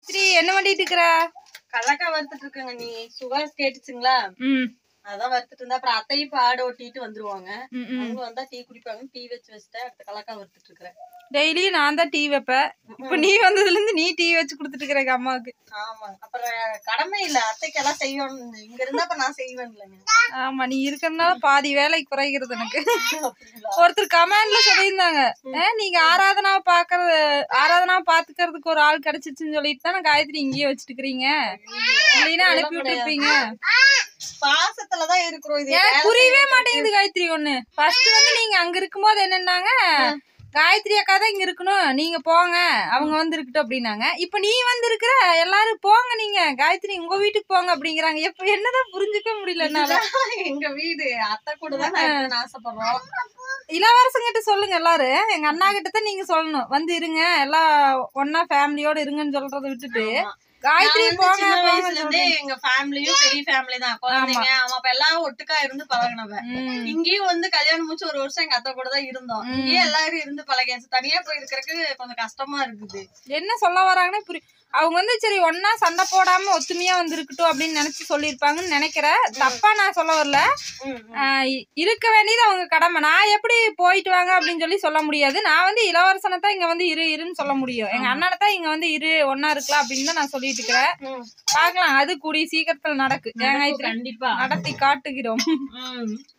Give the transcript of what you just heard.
சரி என்ன பண்ணிட்டு இருக்கிற கடலக்காய் வறுத்துட்டு இருக்கேங்க நீ சுகாஸ் கேட்டுச்சுங்களா ம் அதான் வறுத்துட்டு இருந்தா அப்புறம் அத்தையும் பாட ஓட்டிட்டு வந்துருவாங்க ம், ம் அவங்க வந்தா டீ குடிப்பாங்க டீ வச்சு வச்சுட்டேன் அடுத்த கடலக்காய் வறுத்துட்டு இருக்கிறேன் டெய்லி நான் தான் டீ வைப்பேன் இப்ப நீ வந்ததுல இருந்து நீ டீ வச்சு கொடுத்துட்டு இருக்கிற எங்க அம்மாவுக்கு ஆமா அப்புறம் கடமை இல்ல அத்தைக்கு எல்லாம் செய்யணும் இங்க இருந்தா அப்ப நான் செய்வேன் இல்லைங்க ஆமா நீ இருக்கிறதுனால பாதி வேலை குறைகிறது எனக்கு அப்படிங்களா? ஒருத்தர் கமெண்ட்ல சொல்லியிருந்தாங்க "ஏ, நீங்க ஆராதனா பாக்குறது ஆராதனா பாத்துக்கிறதுக்கு ஒரு ஆள் கிடைச்சிச்சுன்னு சொல்லிட்டு தான் நான் காயத்ரி இங்கேயே வச்சுட்டு இருக்கிறீங்க இல்லைன்னா அனுப்பி விட்டுருப்பீங்க பாசத்துலதான் இருக்கிறோம் இது எனக்கு புரியவே மாட்டேங்குது காயத்ரி ஒண்ணு ஃபர்ஸ்ட் வந்து நீங்க அங்க இருக்கும்போது என்னன்னாங்க காயத்ரி அக்கா தான் இங்க இருக்கணும் நீங்க போங்க அவங்க வந்து இருக்கட்டும் அப்படின்னாங்க இப்ப நீ வந்து இருக்கிற எல்லாரும் போங்க நீங்க காயத்ரி உங்க வீட்டுக்கு போங்க அப்படிங்கிறாங்க எப்ப என்னதான் புரிஞ்சுக்க முடியல என்னால இதுதான் எங்க வீடு அத்தை கூட தான் நான் இருக்கணும்னு ஆசைப்படுறோம் இளவரசங்கிட்ட சொல்லுங்க எல்லாரும் எங்க அண்ணா கிட்ட தான் நீங்க சொல்லணும் வந்து இருங்க எல்லாம் ஒன்னா ஃபேமிலியோட இருங்கன்னு சொல்றதை விட்டுட்டு காயத்ரி நான் வந்து போங்க சின்ன போங்க வயசுல இருந்தே எங்க ஃபேமிலியும் பெரிய ஃபேமிலி தான் குழந்தைங்க அவன் அப்ப எல்லாம் ஒட்டுக்கா இருந்து பழகினவன் ம். இங்கேயும் வந்து கல்யாணம் முடிச்சு ஒரு வருஷம் எங்க அத்தை கூட தான் இருந்தோம் இங்கேயும் எல்லாரும் இருந்து பழகியாச்சு தனியா போய் இருக்கிறதுக்கு கொஞ்சம் கஷ்டமா இருக்குது என்ன சொல்ல வராங்கன்னு புரி அவங்க வந்து சரி ஒன்னா சண்டை போடாம ஒத்துமையா வந்து இருக்கட்டும் அப்படின்னு நினைச்சு சொல்லியிருப்பாங்கன்னு நினைக்கிறேன் தப்பா நான் சொல்ல வரல ஆஹ் இ- இருக்க வேண்டியது அவங்க கடமை நான் எப்படி போயிட்டு வாங்க அப்படின்னு சொல்லி சொல்ல முடியாது நான் வந்து இளவரசனை தான் இங்க வந்து இரு இருன்னு சொல்ல முடியும் எங்க அண்ணனை தான் இங்க வந்து இரு ஒன்னா இருக்கலாம் அப்படின்னு தான் நான் சொல்லிட்டு இருக்கிறேன் ம். பார்க்கலாம் அது கூடிய சீக்கிரத்துல நடக்கு ஏன் காயத்ரி? கண்டிப்பா நடத்தி காட்டுகிறோம் ம்.